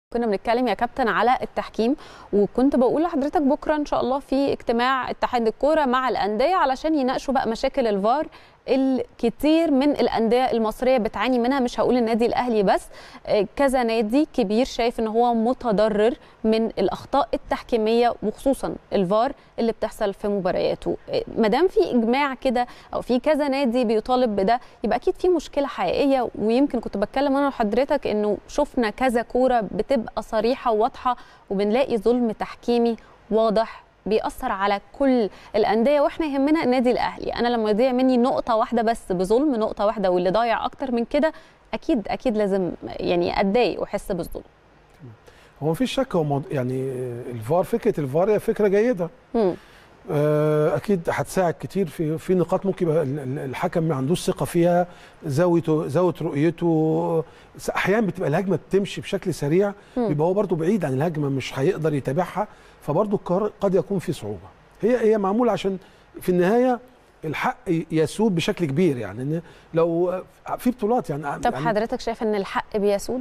كنا بنتكلم يا كابتن على التحكيم وكنت بقول لحضرتك بكره ان شاء الله في اجتماع اتحاد الكوره مع الانديه علشان يناقشوا بقى مشاكل الفار الكتير من الانديه المصريه بتعاني منها مش هقول النادي الاهلي بس كذا نادي كبير شايف ان هو متضرر من الاخطاء التحكيميه وخصوصا الفار اللي بتحصل في مبارياته ما دام في اجماع كده او في كذا نادي بيطالب بده يبقى اكيد في مشكله حقيقيه ويمكن كنت بتكلم انا وحضرتك انه شفنا كذا كوره بتبقى صريحه وواضحه وبنلاقي ظلم تحكيمي واضح بيأثر على كل الأندية وإحنا يهمنا النادي الأهلي أنا لما يضيع مني نقطة واحدة بس بظلم نقطة واحدة واللي ضايع أكتر من كده أكيد أكيد لازم يعني أتضايق وأحس بالظلم هو مفيش شك هو موضوع يعني الفار فكره الفار هي فكره جيده مم. اكيد هتساعد كتير في في نقاط ممكن يبقى الحكم ما عندوش ثقه فيها زاويته زاويه رؤيته احيانا بتبقى الهجمه بتمشي بشكل سريع بيبقى هو برده بعيد عن الهجمه مش هيقدر يتابعها فبرده القرار قد يكون فيه صعوبه هي هي معموله عشان في النهايه الحق يسود بشكل كبير يعني ان لو في بطولات يعني طب يعني حضرتك شايف ان الحق بيسود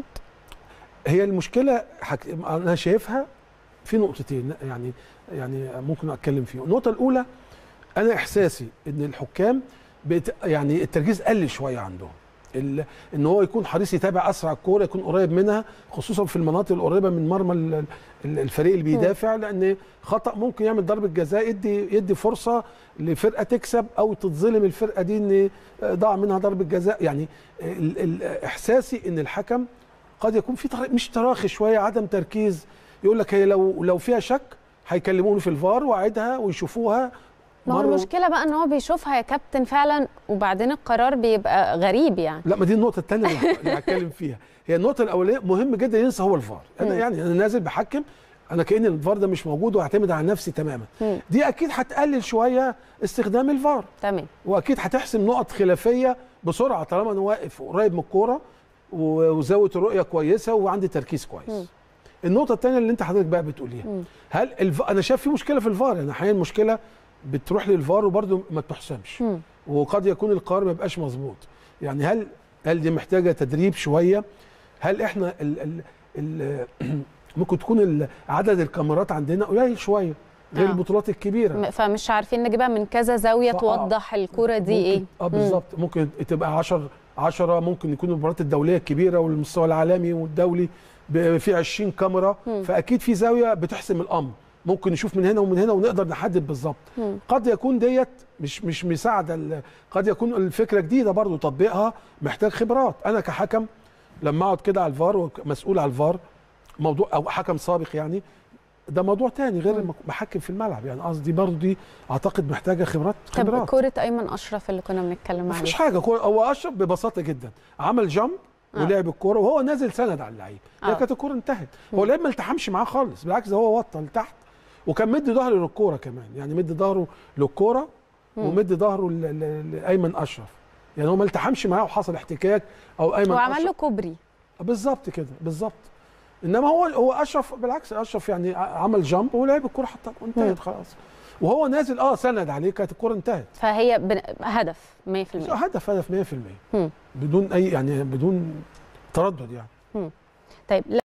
هي المشكله حك... انا شايفها في نقطتين يعني يعني ممكن اتكلم فيهم النقطه الاولى انا احساسي ان الحكام بت... يعني التركيز قل شويه عندهم ال... ان هو يكون حريص يتابع اسرع الكوره يكون قريب منها خصوصا في المناطق القريبه من مرمى ال... الفريق اللي بيدافع لان خطا ممكن يعمل ضربه جزاء يدي يدي فرصه لفرقه تكسب او تتظلم الفرقه دي ان ضاع منها ضربه جزاء يعني ال... ال... احساسي ان الحكم قد يكون في تر... مش تراخي شويه عدم تركيز يقول لك هي لو لو فيها شك هيكلموني في الفار واعيدها ويشوفوها ما هو المشكله بقى ان هو بيشوفها يا كابتن فعلا وبعدين القرار بيبقى غريب يعني لا ما دي النقطه الثانيه اللي هتكلم فيها هي النقطه الاولانيه مهم جدا ينسى هو الفار انا يعني انا نازل بحكم انا كان الفار ده مش موجود واعتمد على نفسي تماما مم. دي اكيد هتقلل شويه استخدام الفار تمام واكيد هتحسم نقط خلافيه بسرعه طالما انا واقف قريب من الكوره وزاويه الرؤيه كويسه وعندي تركيز كويس مم. النقطه الثانيه اللي انت حضرتك بقى بتقوليها مم. هل الف... انا شايف في مشكله في الفار يعني احيانا المشكله بتروح للفار وبرده ما بتحسمش مم. وقد يكون القرار ما يبقاش مظبوط يعني هل هل دي محتاجه تدريب شويه هل احنا ال... ال... ال... ممكن تكون ال... عدد الكاميرات عندنا قليل شويه غير آه. البطولات الكبيره م- فمش عارفين نجيبها من كذا زاويه فآه. توضح الكوره دي ممكن- ايه اه بالظبط ممكن تبقى 10 10 ممكن يكون المباريات الدوليه الكبيره والمستوى العالمي والدولي ب- في 20 كاميرا مم. فاكيد في زاويه بتحسم الامر ممكن نشوف من هنا ومن هنا ونقدر نحدد بالظبط مم. قد يكون ديت مش مش مساعده ال- قد يكون الفكره جديده برضو تطبيقها محتاج خبرات انا كحكم لما اقعد كده على الفار ومسؤول على الفار موضوع او حكم سابق يعني ده موضوع تاني غير مم. المحكم في الملعب يعني قصدي برضو دي اعتقد محتاجه خبرات طب خبرات كوره ايمن اشرف اللي كنا بنتكلم مفيش عليها حاجه كورة هو اشرف ببساطه جدا عمل جامب آه. ولعب الكوره وهو نازل سند على اللعيب هي آه. كانت الكوره انتهت هو اللعيب ما التحمش معاه خالص بالعكس ده هو وطى لتحت وكان مدي ظهره للكوره كمان يعني مدي ظهره للكوره مم. ومدي ظهره ل- ل- لايمن اشرف يعني هو ما التحمش معاه وحصل احتكاك او ايمن وعمل له أشرف كوبري بالظبط كده بالظبط انما هو هو اشرف بالعكس اشرف يعني ع- عمل جامب ولعب الكوره حتى مم. وانتهت خلاص وهو نازل اه سند عليه كانت الكوره انتهت فهي بن... هدف 100% هدف هدف 100% مم. بدون اي يعني بدون تردد يعني طيب